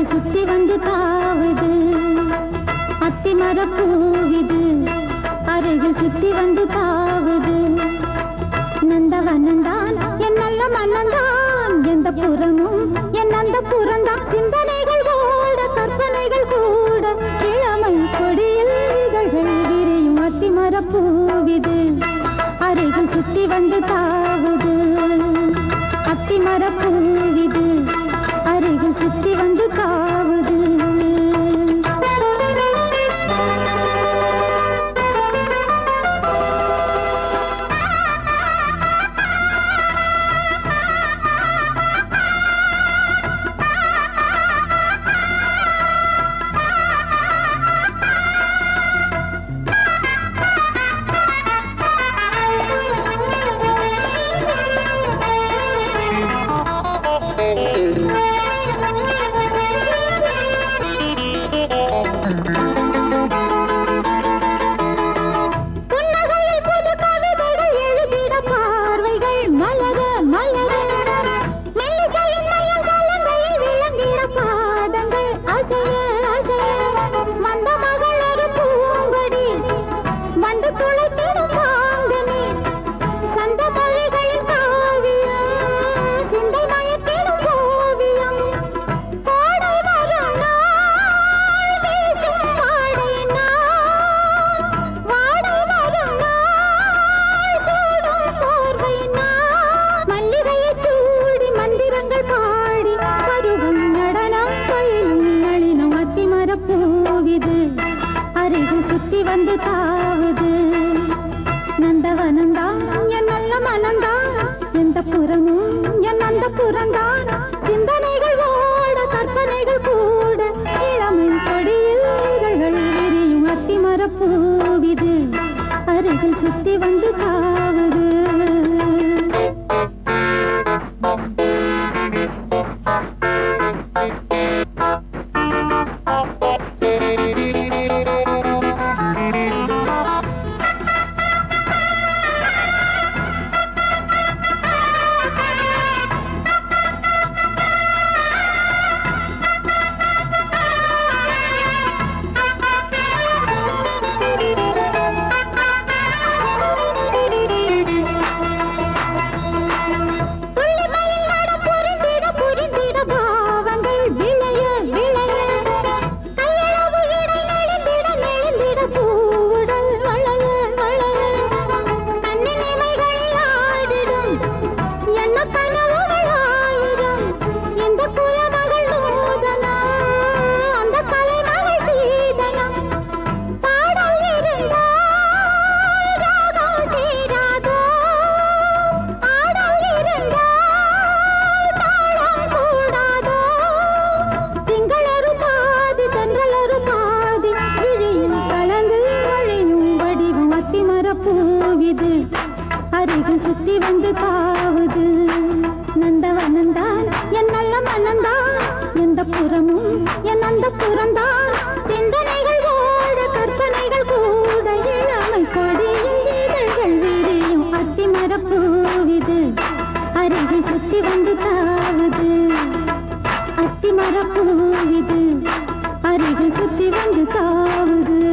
அருகில் சுத்தி வந்து தாவுது அத்திமர பூவிது அருகில் சுத்தி வந்து தாவுது நந்தவனந்தான் என் நல்ல மன்னந்தான் எந்த புறமும் என் அந்த புறந்தான் சிந்தனைகள் ஓட கற்பனைகள் கூட இளமை கொடியில் இதழ்கள் விரியும் அத்திமர பூவிது அருகில் சுத்தி வந்து தாவுது அத்திமர பூவிது அருகில் சுத்தி வந்து தாவுது புன்னகையில் புது கவிதைகள் எழுதிட பார்வைகள் மலர மலர மெல்லிசையின் நயம் கலங்கையில் விளங்கிட பாதங்கள் அசைய அசைய வந்த மகள் ஒரு பூங்கொடி வண்டு துளைத்திடும் மாங்கனி சந்த மொழிகளின் காவியம் சிந்தை மயக்கிடும் ஓவியம் கோடை வரும் நாள் வீசும் வாடை நாள் வாடை வரும் நாள் சூடும் போர்வை நாள் மல்லிகையைச் சூடி மந்திரங்கள் பாடி பருவம் நடனம் பயிலும் நளினம் அத்திமரப் பூவிது அருகில் சுத்தி வந்து தாவுது நந்தவனந்தான் என் நல்ல மனந்தான் எந்த புறமும் என் அந்த புறந்தான் சிந்தனைகள் ஓட கற்பனைகள் கூட இளமை கொடியில் இதழ்கள் விரியும் அத்திமரப் பூவிது அருகில் சுத்தி வந்து தாவுது துள்ளிமயில் நட புரிந்திட புரிந்திட பாவங்கள் விளைய விளைய கையளவு இடை நெளிந்திட நெளிந்திட பூவுடல் வளைய வளைய கண்ணின் இமைகளில் ஆடிடும் எண்ண கனவுகள் ஆயிரம் இந்த குலமகள் நூதனா அந்த கலைமகள் சீதனம் பாடல் இருந்தால் ராகம் சீராதோ ஆடல் இருந்தால் தாளம் கூடாதோ திங்களொரு பாதி தென்றலொரு பாதி விழியில் கலந்து வழியும் வடிவம் அத்திமரப் பூவிது அருகில் சுத்தி வந்து தாவுது நந்தவனந்தான் என் நல்ல மனந்தான் எந்த புறமும் என் அந்த புறந்தான் சிந்தனைகள் ஓட கற்பனைகள் கூட இளமை கொடியில் இதழ்கள் விரியும் அத்திமரப் பூவிது அருகில் சுத்தி வந்து தாவுது அத்திமரப் பூவிது அருகில் சுத்தி வந்து தாவுது